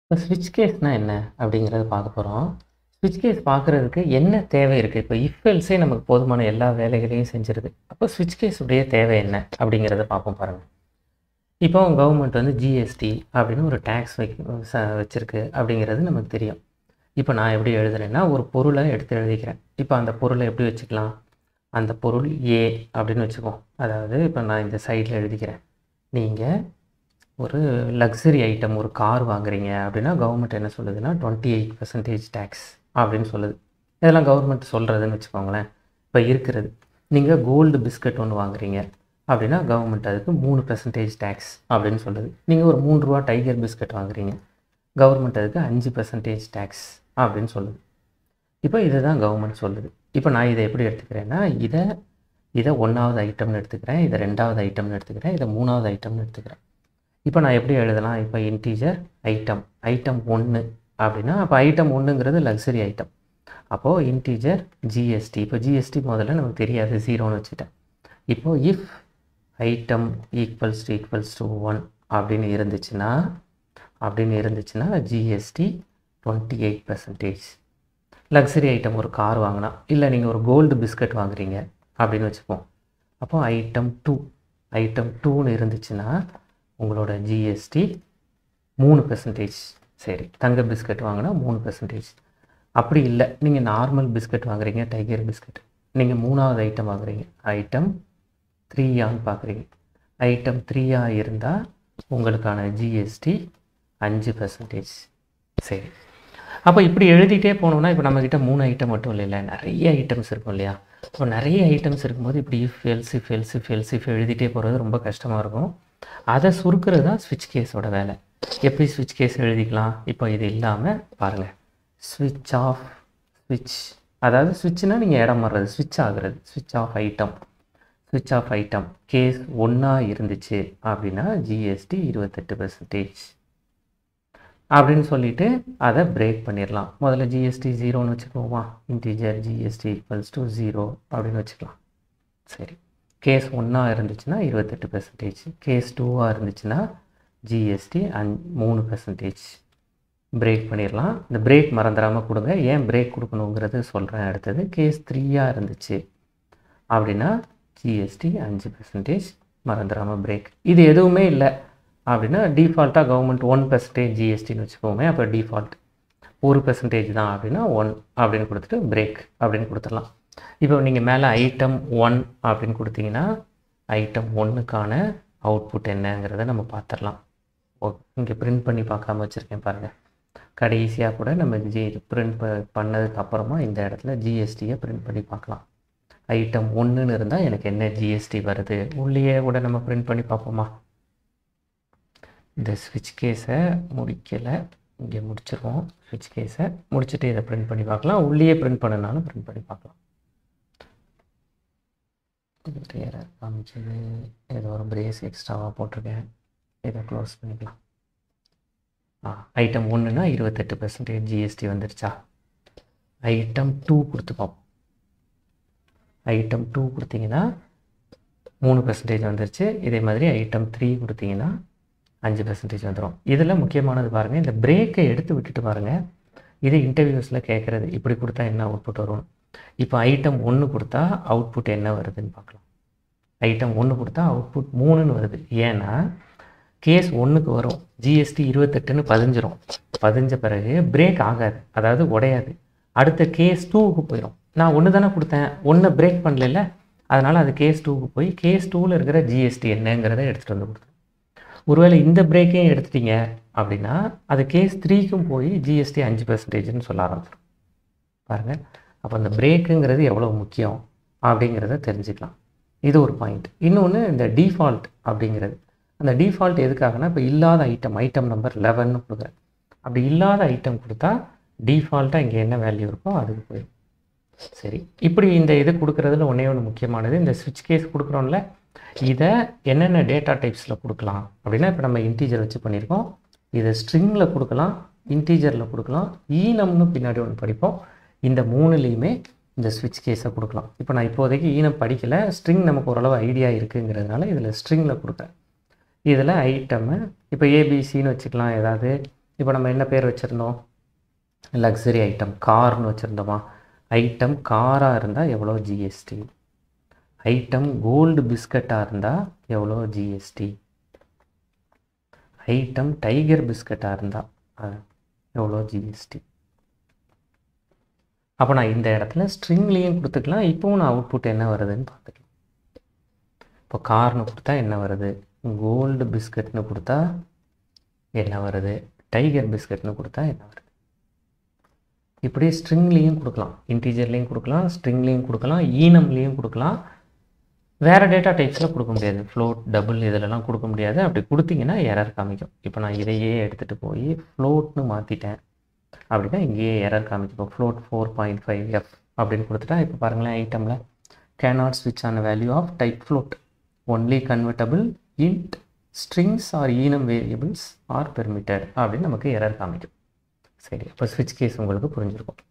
இப்போ ஸ்விட்ச் கேஸ்னால் என்ன அப்படிங்கிறத பார்க்க போகிறோம் ஸ்விட்ச் கேஸ் பார்க்குறதுக்கு என்ன தேவை இருக்குது இப்போ இஃப்எல்ஸே நமக்கு போதுமான எல்லா வேலைகளையும் செஞ்சிருது அப்போ ஸ்விட்ச் கேஸ் உடைய தேவை என்ன அப்படிங்கிறத பார்ப்போம் பாருங்கள் இப்போ கவர்மெண்ட் வந்து ஜிஎஸ்டி அப்படின்னு ஒரு டேக்ஸ் வை ச வச்சுருக்கு அப்படிங்கிறது நமக்கு தெரியும் இப்போ நான் எப்படி எழுதுறேன்னா ஒரு பொருளை எடுத்து எழுதிக்கிறேன் இப்போ அந்த பொருளை எப்படி வச்சுக்கலாம் அந்த பொருள் ஏ அப்படின்னு வச்சுக்குவோம் அதாவது இப்போ நான் இந்த சைடில் எழுதிக்கிறேன் நீங்கள் ஒரு லக்ஸரி ஐட்டம் ஒரு கார் வாங்குறீங்க அப்படின்னா கவர்மெண்ட் என்ன சொல்லுதுன்னா டுவெண்ட்டி எயிட் பர்சன்டேஜ் டேக்ஸ் அப்படின்னு சொல்லுது இதெல்லாம் கவர்மெண்ட் சொல்கிறதுன்னு வச்சுக்கோங்களேன் இப்போ இருக்கிறது நீங்கள் கோல்டு பிஸ்கட் ஒன்று வாங்குறீங்க அப்படின்னா கவர்மெண்ட் அதுக்கு மூணு பர்சன்டேஜ் டேக்ஸ் அப்படின்னு சொல்லுது நீங்கள் ஒரு மூணு ரூபா டைகர் பிஸ்கட் வாங்குறீங்க கவர்மெண்ட் அதுக்கு அஞ்சு பர்சன்டேஜ் டேக்ஸ் அப்படின்னு சொல்லுது இப்போ இதை தான் கவர்மெண்ட் சொல்லுது இப்போ நான் இதை எப்படி எடுத்துக்கிறேன்னா இதை இதை ஒன்றாவது ஐட்டம்னு எடுத்துக்கிறேன் இதை ரெண்டாவது ஐட்டம்னு எடுத்துக்கிறேன் இதை மூணாவது ஐட்டம்னு எடுத்துக்கிறேன் இப்போ நான் எப்படி எழுதலாம் இப்போ இன்டீஜர் ஐட்டம் ஐட்டம் ஒன்று அப்படின்னா அப்போ ஐட்டம் ஒன்றுங்கிறது லக்ஸரி ஐட்டம் அப்போது இன்டீஜர் ஜிஎஸ்டி இப்போ ஜிஎஸ்டி முதல்ல நமக்கு தெரியாது ஜீரோன்னு வச்சுட்டேன் இப்போது if item equals to equals to one அப்படின்னு இருந்துச்சுன்னா அப்படின்னு இருந்துச்சுன்னா GST twenty eight percentage luxury item ஒரு கார் வாங்கினா இல்லை நீங்கள் ஒரு கோல்டு பிஸ்கட் வாங்குறீங்க அப்படின்னு வச்சுப்போம் அப்போ ஐட்டம் டூ ஐட்டம் டூன்னு இருந்துச்சுன்னா உங்களோட ஜிஎஸ்டி மூணு பெர்சன்டேஜ் சரி தங்க பிஸ்கட் வாங்கினா மூணு பெர்சன்டேஜ் அப்படி இல்லை நீங்கள் நார்மல் பிஸ்கட் வாங்குறீங்க டைகர் பிஸ்கட் நீங்கள் மூணாவது ஐட்டம் வாங்குறீங்க ஐட்டம் த்ரீயான்னு பார்க்குறீங்க ஐட்டம் த்ரீயாக இருந்தால் உங்களுக்கான ஜிஎஸ்டி அஞ்சு பெர்சன்டேஜ் சரி அப்போ இப்படி எழுதிட்டே போனோம்னா இப்போ நம்மக்கிட்ட மூணு ஐட்டம் மட்டும் இல்லைல்ல நிறைய ஐட்டம்ஸ் இருக்கும் இல்லையா இப்போ நிறைய ஐட்டம்ஸ் இருக்கும்போது இப்படி if else if else if else if எழுதிட்டே போகிறது ரொம்ப கஷ்டமாக இருக்கும் அதை சுருக்கிறது தான் ஸ்விட்ச் கேஸோட வேலை எப்படி ஸ்விட்ச் கேஸ் எழுதிக்கலாம் இப்போ இது இல்லாமல் பாருங்கள் ஸ்விட்ச் ஆஃப் ஸ்விட்ச் அதாவது ஸ்விட்ச்னால் நீங்கள் இடம் மாறுறது ஸ்விட்ச் ஆகுறது ஸ்விட்ச் ஆஃப் ஐட்டம் ஸ்விட்ச் ஆஃப் ஐட்டம் கேஸ் ஒன்றா இருந்துச்சு அப்படின்னா ஜிஎஸ்டி இருபத்தெட்டு பர்சன்டேஜ் அப்படின்னு சொல்லிட்டு அதை பிரேக் பண்ணிடலாம் முதல்ல ஜிஎஸ்டி ஜீரோன்னு வச்சுக்கோமா integer GST equals to zero அப்படின்னு வச்சுக்கலாம் சரி கேஸ் ஒன்றா இருந்துச்சுன்னா இருபத்தெட்டு பெர்சன்டேஜ் கேஸ் டூவாக இருந்துச்சுன்னா ஜிஎஸ்டி அஞ் மூணு பெர்சன்டேஜ் பிரேக் பண்ணிடலாம் இந்த பிரேக் மறந்துடாமல் கொடுங்க ஏன் பிரேக் கொடுக்கணுங்கிறது சொல்கிறேன் அடுத்தது கேஸ் த்ரீயாக இருந்துச்சு அப்படின்னா ஜிஎஸ்டி அஞ்சு பெர்சன்டேஜ் மறந்துடாமல் பிரேக் இது எதுவுமே இல்லை அப்படின்னா டிஃபால்ட்டாக கவர்மெண்ட் ஒன் பெர்சன்டேஜ் ஜிஎஸ்டின்னு வச்சுக்கோமே அப்போ டிஃபால்ட் ஒரு பெர்சன்டேஜ் தான் அப்படின்னா ஒன் அப்படின்னு கொடுத்துட்டு பிரேக் அப்படின்னு கொடுத்துடலாம் இப்போ நீங்கள் மேலே ஐட்டம் ஒன் அப்படின்னு கொடுத்தீங்கன்னா ஐட்டம் ஒன்றுக்கான அவுட்புட் என்னங்கிறத நம்ம பார்த்துடலாம் ஓ இங்கே பிரிண்ட் பண்ணி பார்க்காம வச்சுருக்கேன் பாருங்கள் கடைசியாக கூட நம்ம ஜி பிரிண்ட் பண்ணதுக்கு அப்புறமா இந்த இடத்துல ஜிஎஸ்டியை பிரிண்ட் பண்ணி பார்க்கலாம் ஐட்டம் ஒன்றுன்னு இருந்தால் எனக்கு என்ன ஜிஎஸ்டி வருது உள்ளேயே கூட நம்ம பிரிண்ட் பண்ணி பார்ப்போமா இந்த ஸ்விட்ச் கேஸை முடிக்கலை இங்கே முடிச்சிருவோம் ஸ்விட்ச் கேஸை முடிச்சுட்டு இதை பிரிண்ட் பண்ணி பார்க்கலாம் உள்ளேயே பிரிண்ட் பண்ணனாலும் பிரிண்ட் பண்ணி பார்க்கலாம் கிளியராக காமிச்சது ஏதோ ஒரு பிரேஸ் எக்ஸ்ட்ராவாக போட்டிருக்கேன் இதை க்ளோஸ் பண்ணிக்கலாம் ஆ ஐட்டம் ஒன்றுனா இருபத்தெட்டு பர்சன்டேஜ் ஜிஎஸ்டி வந்துருச்சா ஐட்டம் டூ கொடுத்து பார்ப்போம் ஐட்டம் டூ கொடுத்தீங்கன்னா மூணு பர்சன்டேஜ் வந்துருச்சு இதே மாதிரி ஐட்டம் த்ரீ கொடுத்தீங்கன்னா அஞ்சு பர்சன்டேஜ் வந்துடும் இதில் முக்கியமானது பாருங்கள் இந்த பிரேக்கை எடுத்து விட்டுட்டு பாருங்கள் இது இன்டர்வியூஸில் கேட்குறது இப்படி கொடுத்தா என்ன அவுட்புட் வரும் இப்போ ஐட்டம் ஒன்று கொடுத்தா அவுட்புட் என்ன வருதுன்னு பார்க்கலாம் ஐட்டம் ஒன்று கொடுத்தா அவுட்புட் மூணுன்னு வருது ஏன்னா கேஸ் ஒன்றுக்கு வரும் ஜிஎஸ்டி இருபத்தெட்டுன்னு பதிஞ்சிரும் பதிஞ்ச பிறகு பிரேக் ஆகாது அதாவது உடையாது அடுத்த கேஸ் டூவுக்கு போயிடும் நான் ஒன்று தானே கொடுத்தேன் ஒன்று பிரேக் பண்ணல அதனால் அது கேஸ் டூவுக்கு போய் கேஸ் டூவில் இருக்கிற ஜிஎஸ்டி என்னங்கிறத எடுத்துகிட்டு வந்து கொடுத்துரும் ஒருவேளை இந்த பிரேக்கையும் எடுத்துட்டீங்க அப்படின்னா அது கேஸ் த்ரீக்கும் போய் ஜிஎஸ்டி அஞ்சு பர்சன்டேஜ்னு சொல்ல ஆரம்பிச்சிடும் பாருங்கள் அப்போ அந்த பிரேக்குங்கிறது எவ்வளோ முக்கியம் அப்படிங்கிறத தெரிஞ்சுக்கலாம் இது ஒரு பாயிண்ட் இன்னொன்று இந்த டிஃபால்ட் அப்படிங்கிறது அந்த டிஃபால்ட் எதுக்காகனா இப்போ இல்லாத ஐட்டம் ஐட்டம் நம்பர் லெவன்னு கொடுக்குறேன் அப்படி இல்லாத ஐட்டம் கொடுத்தா டிஃபால்ட்டாக இங்கே என்ன வேல்யூ இருக்கோ அதுக்கு போயிடும் சரி இப்படி இந்த இது கொடுக்குறதுல ஒன்றே ஒன்று முக்கியமானது இந்த ஸ்விட்ச் கேஸ் கொடுக்குறோம்ல இதை என்னென்ன டேட்டா டைப்ஸில் கொடுக்கலாம் அப்படின்னா இப்போ நம்ம இன்டீஜர் வச்சு பண்ணியிருக்கோம் இதை ஸ்ட்ரிங்கில் கொடுக்கலாம் இன்டீஜரில் கொடுக்கலாம் ஈனம்னு பின்னாடி ஒன்று படிப்போம் இந்த மூணுலேயுமே இந்த ஸ்விட்ச் கேஸை கொடுக்கலாம் இப்போ நான் இப்போதைக்கு ஈனம் படிக்கலை ஸ்ட்ரிங் நமக்கு ஓரளவு ஐடியா இருக்குங்கிறதுனால இதில் ஸ்ட்ரிங்கில் கொடுக்குறேன் இதில் ஐட்டமு இப்போ ஏபிசின்னு வச்சுக்கலாம் ஏதாவது இப்போ நம்ம என்ன பேர் வச்சுருந்தோம் லக்ஸரி ஐட்டம் கார்னு வச்சுருந்தோமா ஐட்டம் காராக இருந்தால் எவ்வளோ ஜிஎஸ்டி ஐட்டம் கோல்டு பிஸ்கட்டாக இருந்தால் எவ்வளோ ஜிஎஸ்டி ஐட்டம் டைகர் பிஸ்கட்டாக இருந்தால் எவ்வளோ ஜிஎஸ்டி அப்போ நான் இந்த இடத்துல ஸ்ட்ரிங்லேயும் கொடுத்துக்கலாம் இப்போவும் நான் அவுட்புட் என்ன வருதுன்னு பார்த்துக்கலாம் இப்போ கார்னு கொடுத்தா என்ன வருது கோல்டு பிஸ்கட்னு கொடுத்தா என்ன வருது டைகர் பிஸ்கட்னு கொடுத்தா என்ன வருது இப்படி ஸ்ட்ரிங்லேயும் கொடுக்கலாம் இன்டீஜர்லேயும் கொடுக்கலாம் ஸ்ட்ரிங்லேயும் கொடுக்கலாம் ஈனம்லேயும் கொடுக்கலாம் வேறு டேட்டா டைப்ஸில் கொடுக்க முடியாது ஃப்ளோட் டபுள் இதிலலாம் கொடுக்க முடியாது அப்படி கொடுத்தீங்கன்னா எரர் காமிக்கும் இப்போ நான் இதையே எடுத்துகிட்டு போய் ஃப்ளோட்னு மாற்றிட்டேன் அப்படின்னா இங்கேயே எரர் காமிக்கும் இப்போ float four point five F அப்படின்னு கொடுத்துட்டா இப்போ பாருங்களேன் ஐட்டமில் கேனாட் ஸ்விட்ச் on value of type float only convertible int strings or enum variables are permitted அப்படின்னு நமக்கு எரர் காமிக்கும் சரி அப்போ ஸ்விட்ச் கேஸ் உங்களுக்கு புரிஞ்சிருக்கும்